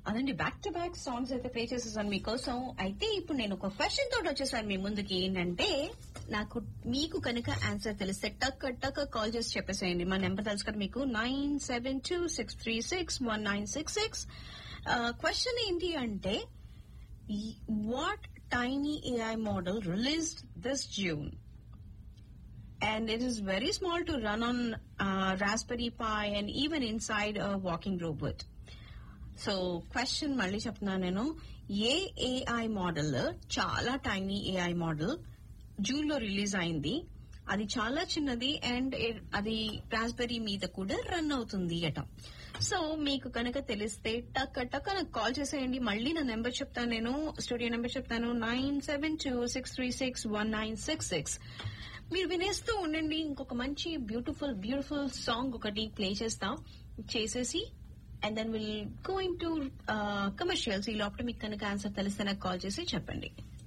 అదండి back to back songs అయితే play చేసేసాను మీకోసం అయితే ఇప్పుడు నేను ఒక క్వశ్చన్ తోటి వచ్చేసాను మీ ముందుకి ఏంటంటే నాకు మీకు కనుక ఆన్సర్ తెలిస్తే టక్ టక్ కాల్ చేసి చెప్పేసేయండి మా నెంబర్ తెలుసు కదా మీకు nine seven two six three six one nine six six question ఏంటి అంటే what tiny AI model released this June and it is very small to run on uh, Raspberry Pi and even inside a walking robot. So question మళ్ళీ చెప్తున్నాను నేను ఏ AI model చాలా tiny AI model June లో release అయింది అది చాలా చిన్నది అండ్ అది రాస్బెరీ మీద కూడా రన్ అవుతుంది అట సో మీకు కనుక తెలిస్తే టక్ టక్ నాకు కాల్ చేసేయండి మళ్ళీ నా నెంబర్ చెప్తాను నేను స్టూడియో నెంబర్ చెప్తాను nine seven two six three six one nine six six మీరు వినేస్తూ ఉండండి ఇంకొక మంచి బ్యూటిఫుల్ బ్యూటిఫుల్ సాంగ్ ఒకటి ప్లే చేస్తాం చేసేసి and then will going to commercials ఈ లోపల మీకు కనుక ఆన్సర్ తెలిస్తే నాకు కాల్ చేసి చెప్పండి